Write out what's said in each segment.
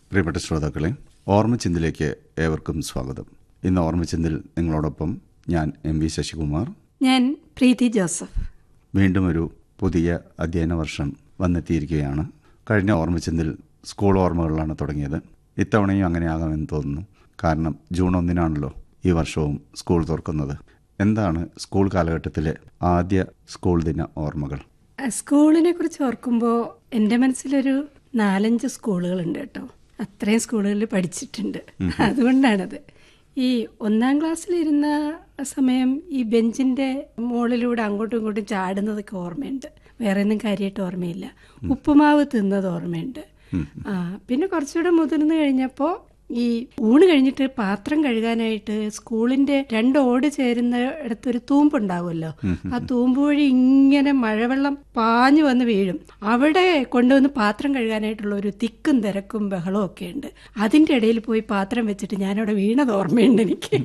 പ്രിയപ്പെട്ട ശ്രോതാക്കളെ ഓർമ്മച്ചിന്തിലേക്ക് ഏവർക്കും സ്വാഗതം ഇന്ന് ഓർമ്മച്ചിന്തിൽ നിങ്ങളോടൊപ്പം ഞാൻ എം വി ശശികുമാർ ഞാൻ പ്രീതി ജോസഫ് വീണ്ടും ഒരു പുതിയ അധ്യയന വർഷം വന്നെത്തിയിരിക്കുകയാണ് കഴിഞ്ഞ ഓർമ്മച്ചിന്തിൽ സ്കൂൾ ഓർമ്മകളിലാണ് തുടങ്ങിയത് ഇത്തവണയും അങ്ങനെ ആകാമെന്ന് തോന്നുന്നു കാരണം ജൂൺ ഒന്നിനാണല്ലോ ഈ വർഷവും സ്കൂൾ തുറക്കുന്നത് എന്താണ് സ്കൂൾ കാലഘട്ടത്തിലെ ആദ്യ സ്കൂൾ ദിന ഓർമ്മകൾ സ്കൂളിനെ കുറിച്ച് ഓർക്കുമ്പോൾ എൻ്റെ മനസ്സിലൊരു നാലഞ്ച് സ്കൂളുകളുണ്ട് കേട്ടോ അത്രയും സ്കൂളുകളിൽ പഠിച്ചിട്ടുണ്ട് അതുകൊണ്ടാണത് ഈ ഒന്നാം ക്ലാസ്സിലിരുന്ന സമയം ഈ ബെഞ്ചിന്റെ മുകളിലൂടെ അങ്ങോട്ടും ഇങ്ങോട്ടും ചാടുന്നതൊക്കെ ഓർമ്മയുണ്ട് വേറെ ഒന്നും കാര്യമായിട്ട് ഓർമ്മയില്ല ഉപ്പുമാവ് തിന്നത് ഓർമ്മയുണ്ട് ആ പിന്നെ കുറച്ചുകൂടെ മുതിർന്നു കഴിഞ്ഞപ്പോൾ ഈ ഊണ് കഴിഞ്ഞിട്ട് പാത്രം കഴുകാനായിട്ട് സ്കൂളിന്റെ രണ്ട് ഓട് ചേരുന്ന ഇടത്തൊരു തൂമ്പുണ്ടാവുമല്ലോ ആ തൂമ്പ് വഴി ഇങ്ങനെ മഴവെള്ളം പാഞ്ഞു വന്ന് വീഴും അവിടെ കൊണ്ടുവന്ന് പാത്രം കഴുകാനായിട്ടുള്ള ഒരു തിക്കും തിരക്കും ബഹളവും ഒക്കെ ഉണ്ട് അതിന്റെ ഇടയിൽ പോയി പാത്രം വെച്ചിട്ട് ഞാനവിടെ വീണത് ഓർമ്മയുണ്ട് എനിക്ക്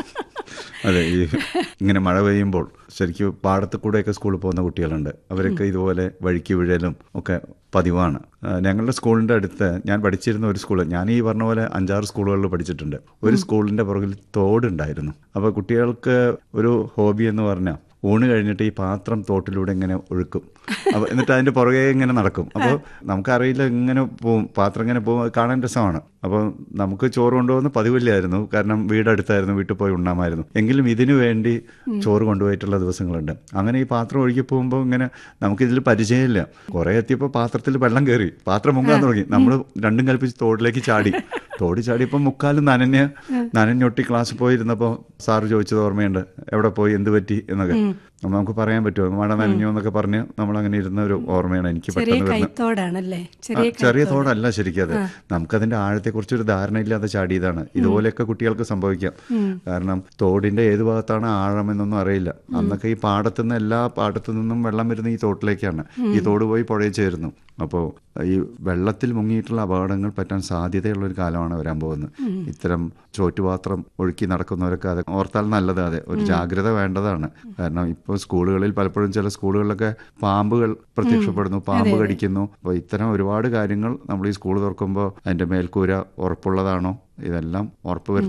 അതെ ഈ ഇങ്ങനെ മഴ പെയ്യുമ്പോൾ ശരിക്കും പാടത്ത് കൂടെയൊക്കെ സ്കൂളിൽ പോകുന്ന കുട്ടികളുണ്ട് അവരൊക്കെ ഇതുപോലെ വഴിക്ക് വീഴലും ഒക്കെ പതിവാണ് ആ, ഞങ്ങളുടെ സ്കൂളിൻ്റെ അടുത്ത് ഞാൻ പഠിച്ചിരുന്ന ഒരു സ്കൂൾ ഞാൻ ഈ പറഞ്ഞ പോലെ അഞ്ചാറ് സ്കൂളുകളിൽ പഠിച്ചിട്ടുണ്ട് ഒരു സ്കൂളിൻ്റെ പുറകിൽ തോടുണ്ടായിരുന്നു അപ്പോൾ കുട്ടികൾക്ക് ഒരു ഹോബി എന്ന് പറഞ്ഞാൽ ഊണ് കഴിഞ്ഞിട്ട് ഈ പാത്രം തോട്ടിലൂടെ ഇങ്ങനെ ഒഴുക്കും അപ്പോൾ എന്നിട്ട് അതിൻ്റെ പുറകെ ഇങ്ങനെ നടക്കും അപ്പോൾ നമുക്കറിയില്ല ഇങ്ങനെ പോവും പാത്രം ഇങ്ങനെ പോകും അത് കാണാൻ രസമാണ് അപ്പോൾ നമുക്ക് ചോറ് കൊണ്ടുപോകുന്ന പതിവില്ലായിരുന്നു കാരണം വീടടുത്തായിരുന്നു വീട്ടിൽ പോയി ഉണ്ണാമായിരുന്നു എങ്കിലും ഇതിനു വേണ്ടി ചോറ് കൊണ്ടുപോയിട്ടുള്ള ദിവസങ്ങളുണ്ട് അങ്ങനെ ഈ പാത്രം ഒഴുകി പോകുമ്പോൾ ഇങ്ങനെ നമുക്കിതിൽ പരിചയമില്ല കുറേ എത്തിയപ്പോൾ പാത്രത്തിൽ വെള്ളം കയറി പാത്രം മുങ്ങാൻ തുടങ്ങി നമ്മൾ രണ്ടും കൽപ്പിച്ച് തോടിലേക്ക് ചാടി തോടി ചാടിയപ്പോൾ മുക്കാലും നനഞ്ഞ് നനഞ്ഞൊട്ടി ക്ലാസ്സിൽ പോയിരുന്നപ്പോൾ സാറ് ചോദിച്ചത് ഓർമ്മയുണ്ട് എവിടെ പോയി എന്ത് പറ്റി എന്നൊക്കെ അപ്പോൾ നമുക്ക് പറയാൻ പറ്റുമോ മഴ നനഞ്ഞു എന്നൊക്കെ പറഞ്ഞ് നമ്മൾ അങ്ങനെ ഇരുന്ന ഒരു ഓർമ്മയാണ് എനിക്ക് ചെറിയ പെട്ടെന്ന് വരുന്നത് കൈത്തോടാണല്ലേ ആ, ചെറിയ ചെറിയ തോടല്ല ശരിക്കും അത് നമുക്കതിന്റെ ആഴത്തെക്കുറിച്ച് ഒരു ധാരണയില്ലാതെ ചാടിയതാണ് ഇതുപോലെയൊക്കെ കുട്ടികൾക്ക് സംഭവിക്കാം കാരണം തോടിന്റെ ഏത് ഭാഗത്താണ് ആഴം എന്നൊന്നും അറിയില്ല അന്നൊക്കെ ഈ പാടത്തു നിന്ന് എല്ലാ പാടത്തു നിന്നും വെള്ളം വരുന്ന ഈ തോട്ടിലേക്കാണ് ഈ തോട് പോയി പുഴയിൽ ചേരുന്നു അപ്പോൾ ഈ വെള്ളത്തിൽ മുങ്ങിയിട്ടുള്ള അപകടങ്ങൾ പറ്റാൻ സാധ്യതയുള്ള ഒരു കാലമാണ് വരാൻ പോകുന്നത് ഇത്തരം ചോറ്റുപാത്രം ഒഴുക്കി നടക്കുന്നവരൊക്കെ അത് ഓർത്താൽ നല്ലത് അതെ ഒരു ജാഗ്രത വേണ്ടതാണ് കാരണം ഇപ്പോൾ സ്കൂളുകളിൽ പലപ്പോഴും ചില സ്കൂളുകളിലൊക്കെ പാമ്പുകൾ പ്രത്യക്ഷപ്പെടുന്നു പാമ്പ് കടിക്കുന്നു അപ്പോൾ ഇത്തരം ഒരുപാട് കാര്യങ്ങൾ നമ്മൾ ഈ സ്കൂൾ തുറക്കുമ്പോൾ അതിന്റെ മേൽക്കൂര ഉറപ്പുള്ളതാണോ ഇതെല്ലാം ഉറപ്പ്